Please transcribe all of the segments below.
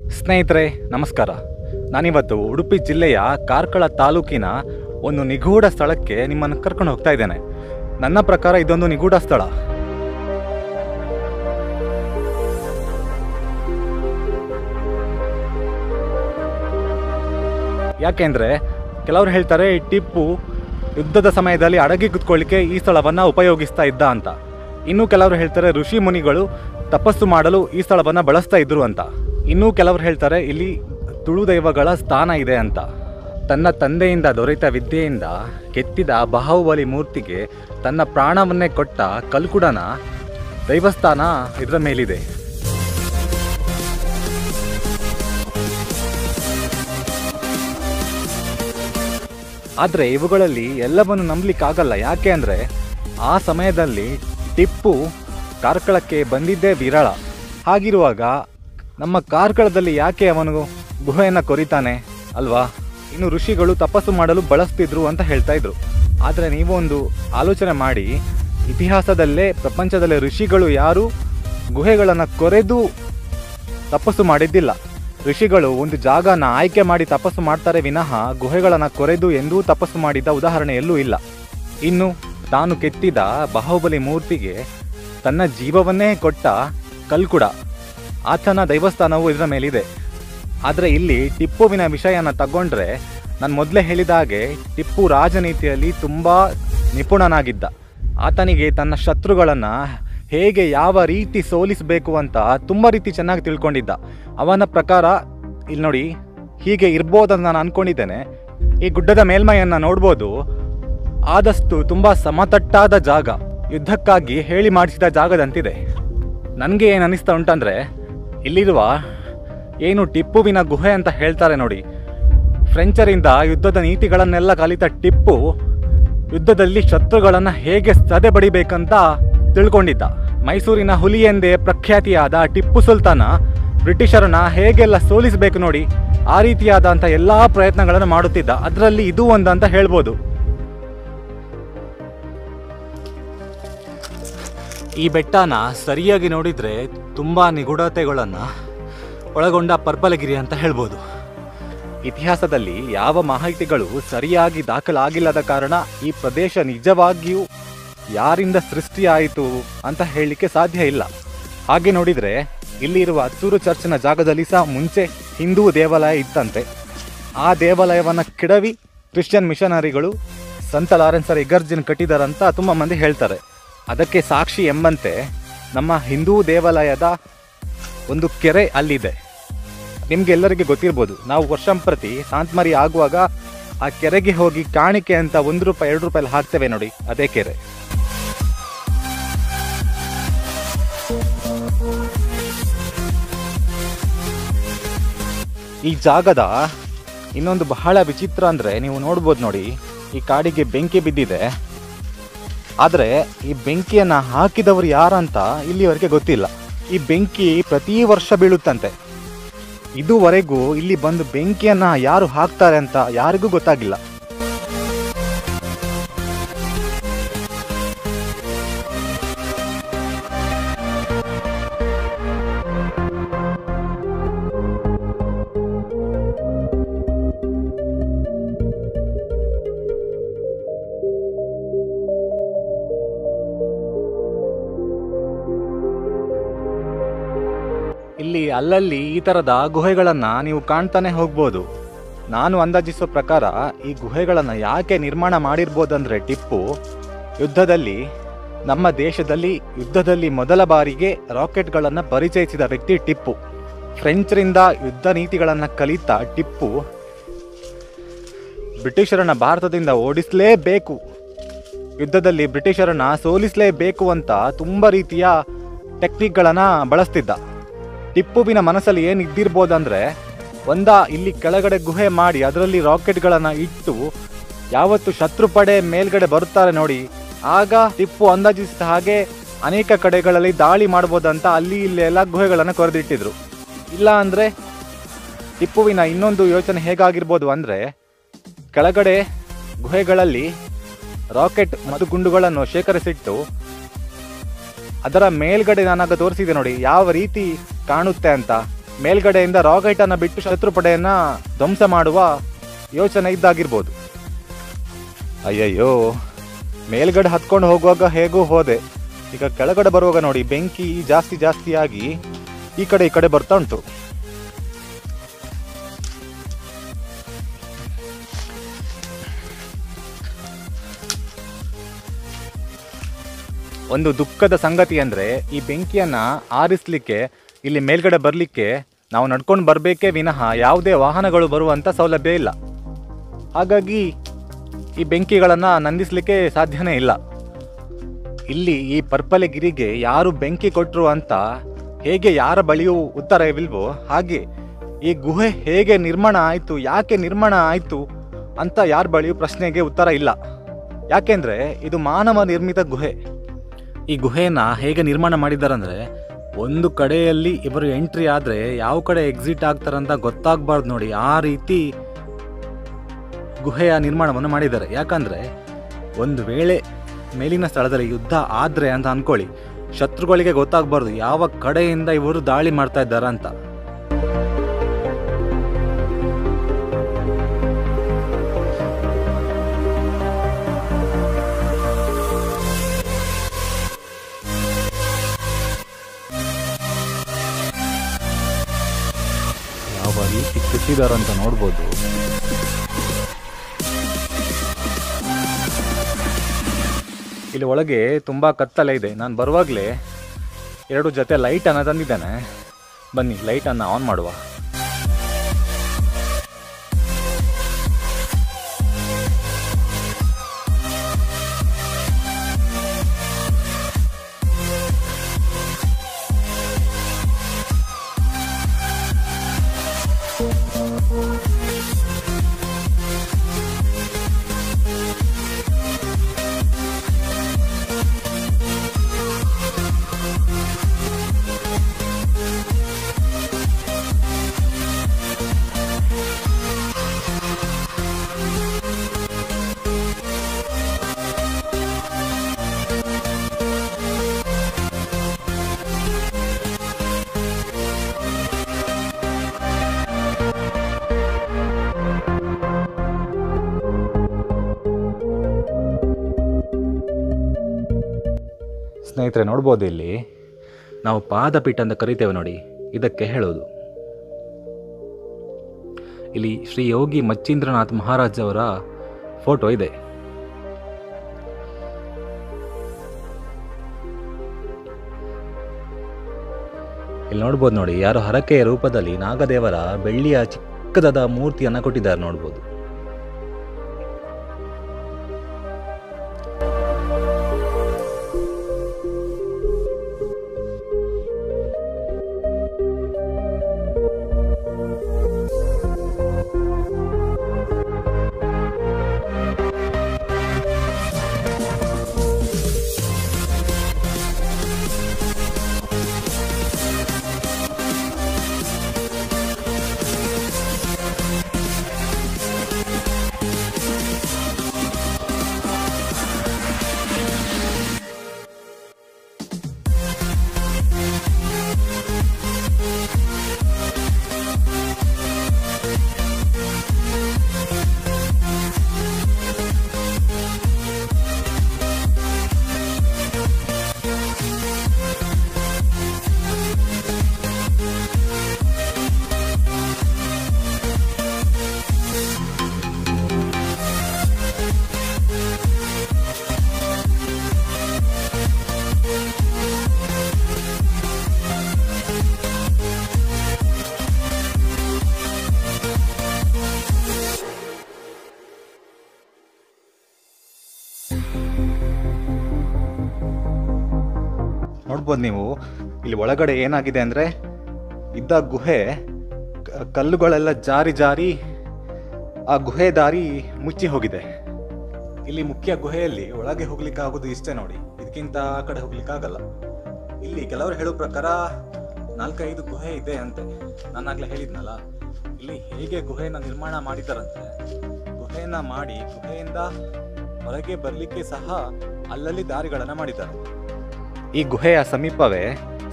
ಸ್ನೇಹಿತರೆ ನಮಸ್ಕಾರ ನಾನಿವತ್ತು ಉಡುಪಿ ಜಿಲ್ಲೆಯ ಕಾರ್ಕಳ ತಾಲೂಕಿನ ಒಂದು ನಿಗೂಢ ಸ್ಥಳಕ್ಕೆ ನಿಮ್ಮನ್ನು ಕರ್ಕೊಂಡು ಹೋಗ್ತಾ ಇದ್ದೇನೆ ನನ್ನ ಪ್ರಕಾರ ಇದೊಂದು ನಿಗೂಢ ಸ್ಥಳ ಯಾಕೆಂದ್ರೆ ಕೆಲವರು ಹೇಳ್ತಾರೆ ಈ ಟಿಪ್ಪು ಯುದ್ಧದ ಸಮಯದಲ್ಲಿ ಅಡಗಿ ಕುತ್ಕೊಳ್ಳಿಕ್ಕೆ ಈ ಸ್ಥಳವನ್ನು ಉಪಯೋಗಿಸ್ತಾ ಇದ್ದ ಅಂತ ಇನ್ನು ಕೆಲವರು ಹೇಳ್ತಾರೆ ಋಷಿ ಮುನಿಗಳು ತಪಸ್ಸು ಮಾಡಲು ಈ ಸ್ಥಳವನ್ನು ಬಳಸ್ತಾ ಇದ್ರು ಅಂತ ಇನ್ನೂ ಕೆಲವರು ಹೇಳ್ತಾರೆ ಇಲ್ಲಿ ತುಳು ದೈವಗಳ ಸ್ಥಾನ ಇದೆ ಅಂತ ತನ್ನ ತಂದೆಯಿಂದ ದೊರೆತ ವಿದ್ಯೆಯಿಂದ ಕೆತ್ತಿದ ಬಾಹುಬಲಿ ಮೂರ್ತಿಗೆ ತನ್ನ ಪ್ರಾಣವನ್ನೇ ಕೊಟ್ಟ ಕಲ್ಕುಡನ ದೈವಸ್ಥಾನ ಇದರ ಮೇಲಿದೆ ಆದರೆ ಇವುಗಳಲ್ಲಿ ಎಲ್ಲವನ್ನು ನಂಬಲಿಕ್ಕಾಗಲ್ಲ ಯಾಕೆ ಅಂದರೆ ಆ ಸಮಯದಲ್ಲಿ ಟಿಪ್ಪು ಕಾರ್ಕಳಕ್ಕೆ ಬಂದಿದ್ದೇ ವಿರಳ ಹಾಗಿರುವಾಗ ನಮ್ಮ ಕಾರ್ಕಳದಲ್ಲಿ ಯಾಕೆ ಅವನು ಗುಹೆಯನ್ನು ಕೊರಿತಾನೆ ಅಲ್ವಾ ಇನ್ನು ಋಷಿಗಳು ತಪಸ್ಸು ಮಾಡಲು ಬಳಸ್ತಿದ್ರು ಅಂತ ಹೇಳ್ತಾ ಇದ್ರು ಆದರೆ ನೀವು ಒಂದು ಆಲೋಚನೆ ಮಾಡಿ ಇತಿಹಾಸದಲ್ಲೇ ಪ್ರಪಂಚದಲ್ಲೇ ಋಷಿಗಳು ಯಾರು ಗುಹೆಗಳನ್ನು ಕೊರೆದು ತಪಸ್ಸು ಮಾಡಿದ್ದಿಲ್ಲ ಋಷಿಗಳು ಒಂದು ಜಾಗನ ಆಯ್ಕೆ ಮಾಡಿ ತಪಸ್ಸು ಮಾಡ್ತಾರೆ ವಿನಃ ಗುಹೆಗಳನ್ನು ಕೊರೆದು ಎಂದೂ ತಪಸ್ಸು ಮಾಡಿದ ಉದಾಹರಣೆ ಎಲ್ಲೂ ಇಲ್ಲ ಇನ್ನು ತಾನು ಕೆತ್ತಿದ ಬಾಹುಬಲಿ ಮೂರ್ತಿಗೆ ತನ್ನ ಜೀವವನ್ನೇ ಕೊಟ್ಟ ಕಲ್ಕುಡ ಆತನ ದೈವಸ್ಥಾನವು ಇದರ ಮೇಲಿದೆ ಆದರೆ ಇಲ್ಲಿ ಟಿಪ್ಪುವಿನ ವಿಷಯನ ತಗೊಂಡ್ರೆ ನಾನು ಮೊದಲೇ ಹೇಳಿದ ಹಾಗೆ ಟಿಪ್ಪು ರಾಜನೀತಿಯಲ್ಲಿ ತುಂಬ ನಿಪುಣನಾಗಿದ್ದ ಆತನಿಗೆ ತನ್ನ ಶತ್ರುಗಳನ್ನು ಹೇಗೆ ಯಾವ ರೀತಿ ಸೋಲಿಸಬೇಕು ಅಂತ ತುಂಬ ರೀತಿ ಚೆನ್ನಾಗಿ ತಿಳ್ಕೊಂಡಿದ್ದ ಅವನ ಪ್ರಕಾರ ಇಲ್ಲಿ ನೋಡಿ ಹೀಗೆ ಇರ್ಬೋದಂತ ನಾನು ಅಂದ್ಕೊಂಡಿದ್ದೇನೆ ಈ ಗುಡ್ಡದ ಮೇಲ್ಮೈಯನ್ನು ನೋಡ್ಬೋದು ಆದಷ್ಟು ತುಂಬ ಸಮತಟ್ಟಾದ ಜಾಗ ಯುದ್ಧಕ್ಕಾಗಿ ಹೇಳಿ ಮಾಡಿಸಿದ ಜಾಗದಂತಿದೆ ನನಗೆ ಏನು ಅನಿಸ್ತಾ ಉಂಟಂದರೆ ಇಲ್ಲಿರುವ ಏನು ಟಿಪ್ಪುವಿನ ಗುಹೆ ಅಂತ ಹೇಳ್ತಾರೆ ನೋಡಿ ಫ್ರೆಂಚರಿಂದ ಯುದ್ಧದ ನೀತಿಗಳನ್ನೆಲ್ಲ ಕಲಿತ ಟಿಪ್ಪು ಯುದ್ಧದಲ್ಲಿ ಶತ್ರುಗಳನ್ನು ಹೇಗೆ ಸದೆ ಬಡಿಬೇಕಂತ ತಿಳ್ಕೊಂಡಿದ್ದ ಮೈಸೂರಿನ ಹುಲಿ ಎಂದೇ ಪ್ರಖ್ಯಾತಿಯಾದ ಟಿಪ್ಪು ಸುಲ್ತಾನ ಬ್ರಿಟಿಷರನ್ನ ಹೇಗೆಲ್ಲ ಸೋಲಿಸಬೇಕು ನೋಡಿ ಆ ರೀತಿಯಾದಂಥ ಎಲ್ಲ ಪ್ರಯತ್ನಗಳನ್ನು ಮಾಡುತ್ತಿದ್ದ ಅದರಲ್ಲಿ ಇದು ಒಂದು ಅಂತ ಹೇಳ್ಬೋದು ಈ ಬೆಟ್ಟನ ಸರಿಯಾಗಿ ನೋಡಿದರೆ ತುಂಬ ನಿಗೂಢತೆಗಳನ್ನು ಒಳಗೊಂಡ ಪರ್ಬಲಗಿರಿ ಅಂತ ಹೇಳ್ಬೋದು ಇತಿಹಾಸದಲ್ಲಿ ಯಾವ ಮಾಹಿತಿಗಳು ಸರಿಯಾಗಿ ದಾಖಲಾಗಿಲ್ಲದ ಕಾರಣ ಈ ಪ್ರದೇಶ ನಿಜವಾಗಿಯೂ ಯಾರಿಂದ ಸೃಷ್ಟಿಯಾಯಿತು ಅಂತ ಹೇಳಲಿಕ್ಕೆ ಸಾಧ್ಯ ಇಲ್ಲ ಹಾಗೆ ನೋಡಿದರೆ ಇಲ್ಲಿರುವ ಹತ್ತೂರು ಚರ್ಚಿನ ಜಾಗದಲ್ಲಿ ಸಹ ಮುಂಚೆ ಹಿಂದೂ ದೇವಾಲಯ ಇತ್ತಂತೆ ಆ ದೇವಾಲಯವನ್ನು ಕೆಡವಿ ಕ್ರಿಶ್ಚಿಯನ್ ಮಿಷನರಿಗಳು ಸಂತ ಲಾರೆನ್ಸರ್ ಇಗರ್ಜಿನ್ ಕಟ್ಟಿದಾರಂತ ತುಂಬ ಮಂದಿ ಹೇಳ್ತಾರೆ ಅದಕ್ಕೆ ಸಾಕ್ಷಿ ಎಂಬಂತೆ ನಮ್ಮ ಹಿಂದೂ ದೇವಾಲಯದ ಒಂದು ಕೆರೆ ಅಲ್ಲಿದೆ ನಿಮ್ಗೆ ಎಲ್ಲರಿಗೆ ಗೊತ್ತಿರ್ಬೋದು ನಾವು ವರ್ಷಂಪ್ರತಿ ಸಾಂತ್ಮರಿ ಆಗುವಾಗ ಆ ಕೆರೆಗೆ ಹೋಗಿ ಕಾಣಿಕೆ ಅಂತ ಒಂದು ರೂಪಾಯಿ ಎರಡು ರೂಪಾಯಿ ಹಾಕ್ತೇವೆ ನೋಡಿ ಅದೇ ಕೆರೆ ಈ ಜಾಗದ ಇನ್ನೊಂದು ಬಹಳ ವಿಚಿತ್ರ ಅಂದರೆ ನೀವು ನೋಡ್ಬೋದು ನೋಡಿ ಈ ಕಾಡಿಗೆ ಬೆಂಕಿ ಬಿದ್ದಿದೆ ಆದರೆ ಈ ಬೆಂಕಿಯನ್ನು ಹಾಕಿದವರು ಯಾರಂತ ಇಲ್ಲಿವರೆಗೆ ಗೊತ್ತಿಲ್ಲ ಈ ಬೆಂಕಿ ಪ್ರತಿ ವರ್ಷ ಬೀಳುತ್ತಂತೆ ಇದುವರೆಗೂ ಇಲ್ಲಿ ಬಂದು ಬೆಂಕಿಯನ್ನ ಯಾರು ಹಾಕ್ತಾರೆ ಅಂತ ಯಾರಿಗೂ ಗೊತ್ತಾಗಿಲ್ಲ ಇಲ್ಲಿ ಅಲ್ಲಲ್ಲಿ ಈ ಥರದ ಗುಹೆಗಳನ್ನು ನೀವು ಕಾಣ್ತಾನೆ ಹೋಗ್ಬೋದು ನಾನು ಅಂದಾಜಿಸೋ ಪ್ರಕಾರ ಈ ಗುಹೆಗಳನ್ನು ಯಾಕೆ ನಿರ್ಮಾಣ ಮಾಡಿರ್ಬೋದಂದ್ರೆ ಟಿಪ್ಪು ಯುದ್ಧದಲ್ಲಿ ನಮ್ಮ ದೇಶದಲ್ಲಿ ಯುದ್ಧದಲ್ಲಿ ಮೊದಲ ಬಾರಿಗೆ ರಾಕೆಟ್ಗಳನ್ನು ಪರಿಚಯಿಸಿದ ವ್ಯಕ್ತಿ ಟಿಪ್ಪು ಫ್ರೆಂಚರಿಂದ ಯುದ್ಧ ನೀತಿಗಳನ್ನು ಕಲಿತ ಟಿಪ್ಪು ಬ್ರಿಟಿಷರನ್ನ ಭಾರತದಿಂದ ಓಡಿಸಲೇಬೇಕು ಯುದ್ಧದಲ್ಲಿ ಬ್ರಿಟಿಷರನ್ನ ಸೋಲಿಸಲೇಬೇಕು ಅಂತ ತುಂಬ ರೀತಿಯ ಟೆಕ್ನಿಕ್ಗಳನ್ನು ಬಳಸ್ತಿದ್ದ ಟಿಪ್ಪುವಿನ ಮನಸ್ಸಲ್ಲಿ ಏನು ಇದ್ದಿರ್ಬೋದಂದ್ರೆ ಒಂದ ಇಲ್ಲಿ ಕೆಳಗಡೆ ಗುಹೆ ಮಾಡಿ ಅದರಲ್ಲಿ ರಾಕೆಟ್ಗಳನ್ನು ಇಟ್ಟು ಯಾವತ್ತು ಶತ್ರು ಪಡೆ ಮೇಲ್ಗಡೆ ಬರುತ್ತಾರೆ ನೋಡಿ ಆಗ ಟಿಪ್ಪು ಅಂದಾಜಿಸಿದ ಹಾಗೆ ಅನೇಕ ಕಡೆಗಳಲ್ಲಿ ದಾಳಿ ಮಾಡ್ಬೋದಂತ ಅಲ್ಲಿ ಇಲ್ಲಿ ಎಲ್ಲ ಗುಹೆಗಳನ್ನು ಕೊರೆದಿಟ್ಟಿದ್ರು ಇಲ್ಲ ಅಂದರೆ ಟಿಪ್ಪುವಿನ ಇನ್ನೊಂದು ಯೋಚನೆ ಹೇಗಾಗಿರ್ಬೋದು ಅಂದರೆ ಕೆಳಗಡೆ ಗುಹೆಗಳಲ್ಲಿ ರಾಕೆಟ್ ಮತ್ತು ಗುಂಡುಗಳನ್ನು ಶೇಖರಿಸಿಟ್ಟು ಅದರ ಮೇಲ್ಗಡೆ ನಾನಾಗ ತೋರಿಸಿದೆ ನೋಡಿ ಯಾವ ರೀತಿ ಕಾಣುತ್ತೆ ಅಂತ ಮೇಲ್ಗಡೆಯಿಂದ ರಾಕೆಟ್ ಅನ್ನ ಬಿಟ್ಟು ಶತ್ರು ಪಡೆಯನ್ನ ಧ್ವಂಸ ಮಾಡುವ ಯೋಚನೆ ಇದ್ದಾಗಿರ್ಬೋದು ಅಯ್ಯಯ್ಯೋ ಮೇಲ್ಗಡೆ ಹತ್ಕೊಂಡು ಹೋಗುವಾಗ ಹೇಗೂ ಹೋದೆ ಈಗ ಕೆಳಗಡೆ ಬರುವಾಗ ನೋಡಿ ಬೆಂಕಿ ಜಾಸ್ತಿ ಜಾಸ್ತಿ ಆಗಿ ಈ ಕಡೆ ಈ ಕಡೆ ಬರ್ತಾ ಉಂಟು ಒಂದು ದುಃಖದ ಸಂಗತಿ ಅಂದರೆ ಈ ಬೆಂಕಿಯನ್ನು ಆರಿಸಲಿಕ್ಕೆ ಇಲ್ಲಿ ಮೇಲ್ಗಡೆ ಬರಲಿಕ್ಕೆ ನಾವು ನಡ್ಕೊಂಡು ಬರಬೇಕೇ ವಿನಃ ಯಾವುದೇ ವಾಹನಗಳು ಬರುವಂಥ ಸೌಲಭ್ಯ ಇಲ್ಲ ಹಾಗಾಗಿ ಈ ಬೆಂಕಿಗಳನ್ನು ನಂದಿಸಲಿಕ್ಕೆ ಸಾಧ್ಯನೇ ಇಲ್ಲ ಇಲ್ಲಿ ಈ ಪರ್ಪಲೆಗಿರಿಗೆ ಯಾರು ಬೆಂಕಿ ಕೊಟ್ಟರು ಅಂತ ಹೇಗೆ ಯಾರ ಬಳಿಯೂ ಉತ್ತರವಿಲ್ವೋ ಹಾಗೆ ಈ ಗುಹೆ ಹೇಗೆ ನಿರ್ಮಾಣ ಆಯಿತು ಯಾಕೆ ನಿರ್ಮಾಣ ಆಯಿತು ಅಂತ ಯಾರ ಬಳಿಯೂ ಪ್ರಶ್ನೆಗೆ ಉತ್ತರ ಇಲ್ಲ ಯಾಕೆಂದರೆ ಇದು ಮಾನವ ನಿರ್ಮಿತ ಗುಹೆ ಈ ಗುಹೆನ ಹೇಗೆ ನಿರ್ಮಾಣ ಮಾಡಿದ್ದಾರಂದ್ರೆ ಒಂದು ಕಡೆಯಲ್ಲಿ ಇವರು ಎಂಟ್ರಿ ಆದರೆ ಯಾವ ಕಡೆ ಎಕ್ಸಿಟ್ ಆಗ್ತಾರಂತ ಗೊತ್ತಾಗಬಾರ್ದು ನೋಡಿ ಆ ರೀತಿ ಗುಹೆಯ ನಿರ್ಮಾಣವನ್ನು ಮಾಡಿದ್ದಾರೆ ಯಾಕಂದರೆ ಒಂದು ವೇಳೆ ಮೇಲಿನ ಸ್ಥಳದಲ್ಲಿ ಯುದ್ಧ ಆದರೆ ಅಂತ ಅನ್ಕೊಳ್ಳಿ ಶತ್ರುಗಳಿಗೆ ಗೊತ್ತಾಗಬಾರ್ದು ಯಾವ ಕಡೆಯಿಂದ ಇವರು ದಾಳಿ ಮಾಡ್ತಾ ಇದ್ದಾರೆ ಅಂತ ಯಾವ ರೀತಿ ಕೆತ್ತಿದಾರಂತ ನೋಡ್ಬೋದು ಇಲ್ಲಿ ಒಳಗೆ ತುಂಬ ಕತ್ತಲೆ ಇದೆ ನಾನು ಬರುವಾಗಲೇ ಎರಡು ಜೊತೆ ಲೈಟನ್ನು ತಂದಿದ್ದೇನೆ ಬನ್ನಿ ಲೈಟನ್ನು ಆನ್ ಮಾಡುವ ಸ್ನೇಹಿತರೆ ನೋಡ್ಬೋದು ಇಲ್ಲಿ ನಾವು ಪಾದಪೀಠ ಅಂತ ಕರಿತೇವೆ ನೋಡಿ ಇದಕ್ಕೆ ಹೇಳೋದು ಇಲ್ಲಿ ಶ್ರೀ ಯೋಗಿ ಮಚ್ಚೀಂದ್ರನಾಥ್ ಮಹಾರಾಜ್ ಅವರ ಫೋಟೋ ಇದೆ ಇಲ್ಲಿ ನೋಡ್ಬೋದು ನೋಡಿ ಯಾರೋ ಹರಕೆಯ ರೂಪದಲ್ಲಿ ನಾಗದೇವರ ಬೆಳ್ಳಿಯ ಚಿಕ್ಕದಾದ ಮೂರ್ತಿಯನ್ನ ಕೊಟ್ಟಿದ್ದಾರೆ ನೋಡ್ಬೋದು ನೋಡ್ಬೋದು ನೀವು ಇಲ್ಲಿ ಒಳಗಡೆ ಏನಾಗಿದೆ ಅಂದರೆ ಇದ್ದ ಗುಹೆ ಕ- ಕಲ್ಲುಗಳೆಲ್ಲ ಜಾರಿ ಜಾರಿ ಆ ಗುಹೆ ದಾರಿ ಮುಚ್ಚಿ ಹೋಗಿದೆ ಇಲ್ಲಿ ಮುಖ್ಯ ಗುಹೆಯಲ್ಲಿ ಒಳಗೆ ಹೋಗ್ಲಿಕ್ಕೆ ಆಗೋದು ಇಷ್ಟೇ ನೋಡಿ ಇದಕ್ಕಿಂತ ಆ ಕಡೆ ಹೋಗ್ಲಿಕ್ಕೆ ಆಗಲ್ಲ ಇಲ್ಲಿ ಕೆಲವರು ಹೇಳೋ ಪ್ರಕಾರ ನಾಲ್ಕೈದು ಗುಹೆ ಇದೆ ಅಂತೆ ನಾನಾಗ್ಲೇ ಹೇಳಿದ್ನಲ್ಲ ಇಲ್ಲಿ ಹೇಗೆ ಗುಹೆನ ನಿರ್ಮಾಣ ಮಾಡಿದ್ದಾರಂತೆ ಗುಹೆಯನ್ನ ಮಾಡಿ ಗುಹೆಯಿಂದ ಹೊರಗೆ ಬರಲಿಕ್ಕೆ ಸಹ ಅಲ್ಲಲ್ಲಿ ದಾರಿಗಳನ್ನು ಮಾಡಿದ್ದಾರೆ ಈ ಗುಹೆಯ ಸಮೀಪವೇ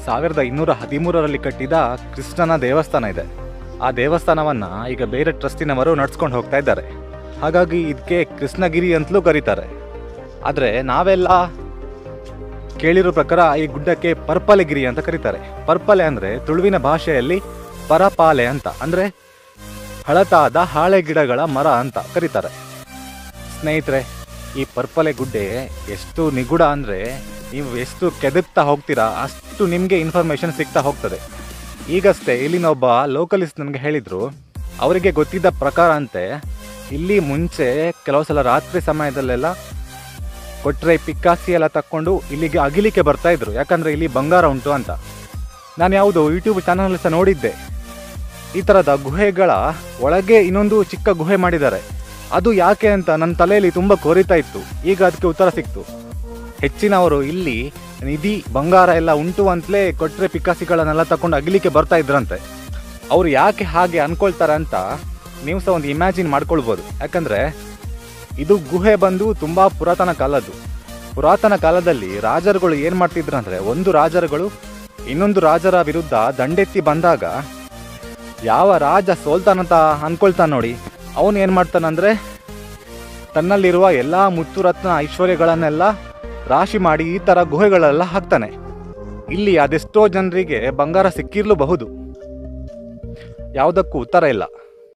ಸಾವಿರದ ಇನ್ನೂರ ಹದಿಮೂರರಲ್ಲಿ ಕಟ್ಟಿದ ಕೃಷ್ಣನ ದೇವಸ್ಥಾನ ಇದೆ ಆ ದೇವಸ್ಥಾನವನ್ನ ಈಗ ಬೇರೆ ಟ್ರಸ್ಟಿನವರು ನಡ್ಸ್ಕೊಂಡು ಹೋಗ್ತಾ ಇದ್ದಾರೆ ಹಾಗಾಗಿ ಇದಕ್ಕೆ ಕೃಷ್ಣಗಿರಿ ಅಂತಲೂ ಕರೀತಾರೆ ಆದರೆ ನಾವೆಲ್ಲ ಕೇಳಿರೋ ಪ್ರಕಾರ ಈ ಗುಡ್ಡಕ್ಕೆ ಪರ್ಪಲೆಗಿರಿ ಅಂತ ಕರೀತಾರೆ ಪರ್ಪಲೆ ಅಂದರೆ ತುಳುವಿನ ಭಾಷೆಯಲ್ಲಿ ಪರಪಾಲೆ ಅಂತ ಅಂದರೆ ಹಳತಾದ ಹಾಳೆ ಗಿಡಗಳ ಮರ ಅಂತ ಕರೀತಾರೆ ಸ್ನೇಹಿತರೆ ಈ ಪರ್ಪಲೆ ಗುಡ್ಡೆ ಎಷ್ಟು ನಿಗೂಢ ಅಂದರೆ ನೀವು ಎಷ್ಟು ಕೆದಕ್ತಾ ಹೋಗ್ತೀರಾ ಅಷ್ಟು ನಿಮಗೆ ಇನ್ಫಾರ್ಮೇಷನ್ ಸಿಗ್ತಾ ಹೋಗ್ತದೆ ಈಗಷ್ಟೇ ಇಲ್ಲಿನ ಒಬ್ಬ ಲೋಕಲಿಸ್ಟ್ ನನಗೆ ಹೇಳಿದರು ಅವರಿಗೆ ಗೊತ್ತಿದ್ದ ಪ್ರಕಾರ ಅಂತೆ ಇಲ್ಲಿ ಮುಂಚೆ ಕೆಲವು ಸಲ ರಾತ್ರಿ ಸಮಯದಲ್ಲೆಲ್ಲ ಕೊಟ್ರೆ ಪಿಕ್ಕಾಸಿ ಎಲ್ಲ ತಕ್ಕೊಂಡು ಇಲ್ಲಿಗೆ ಅಗಿಲಿಕ್ಕೆ ಬರ್ತಾ ಇದ್ರು ಯಾಕಂದರೆ ಇಲ್ಲಿ ಬಂಗಾರ ಉಂಟು ಅಂತ ನಾನು ಯಾವುದೋ ಯೂಟ್ಯೂಬ್ ಚಾನಲ್ ಸಹ ನೋಡಿದ್ದೆ ಈ ಥರದ ಗುಹೆಗಳ ಒಳಗೆ ಇನ್ನೊಂದು ಚಿಕ್ಕ ಗುಹೆ ಮಾಡಿದ್ದಾರೆ ಅದು ಯಾಕೆ ಅಂತ ನನ್ನ ತಲೆಯಲ್ಲಿ ತುಂಬ ಕೊರಿತಾ ಇತ್ತು ಈಗ ಅದಕ್ಕೆ ಉತ್ತರ ಸಿಕ್ತು ಹೆಚ್ಚಿನವರು ಇಲ್ಲಿ ನಿಧಿ ಬಂಗಾರ ಎಲ್ಲ ಉಂಟು ಅಂತಲೇ ಕೊಟ್ರೆ ಪಿಕಾಸಿಗಳನ್ನೆಲ್ಲ ತಕೊಂಡು ಅಗಿಲಿಕ್ಕೆ ಬರ್ತಾ ಇದ್ರಂತೆ ಅವ್ರು ಯಾಕೆ ಹಾಗೆ ಅನ್ಕೊಳ್ತಾರೆ ಅಂತ ನೀವು ಸಹ ಒಂದು ಇಮ್ಯಾಜಿನ್ ಮಾಡ್ಕೊಳ್ಬೋದು ಯಾಕಂದರೆ ಇದು ಗುಹೆ ಬಂದು ತುಂಬ ಪುರಾತನ ಕಾಲದ್ದು ಪುರಾತನ ಕಾಲದಲ್ಲಿ ರಾಜರುಗಳು ಏನು ಮಾಡ್ತಿದ್ರು ಅಂದರೆ ಒಂದು ರಾಜರುಗಳು ಇನ್ನೊಂದು ರಾಜರ ವಿರುದ್ಧ ದಂಡೆತ್ತಿ ಬಂದಾಗ ಯಾವ ರಾಜ ಸೋಲ್ತಾನಂತ ಅನ್ಕೊಳ್ತಾನೆ ನೋಡಿ ಅವನು ಏನು ಮಾಡ್ತಾನಂದ್ರೆ ತನ್ನಲ್ಲಿರುವ ಎಲ್ಲ ಮುತ್ತು ರತ್ನ ಐಶ್ವರ್ಯಗಳನ್ನೆಲ್ಲ ರಾಶಿ ಮಾಡಿ ಈ ಥರ ಗುಹೆಗಳೆಲ್ಲ ಹಾಕ್ತಾನೆ ಇಲ್ಲಿ ಅದೆಷ್ಟೋ ಜನರಿಗೆ ಬಂಗಾರ ಸಿಕ್ಕಿರ್ಲೂಬಹುದು ಯಾವುದಕ್ಕೂ ಉತ್ತರ ಇಲ್ಲ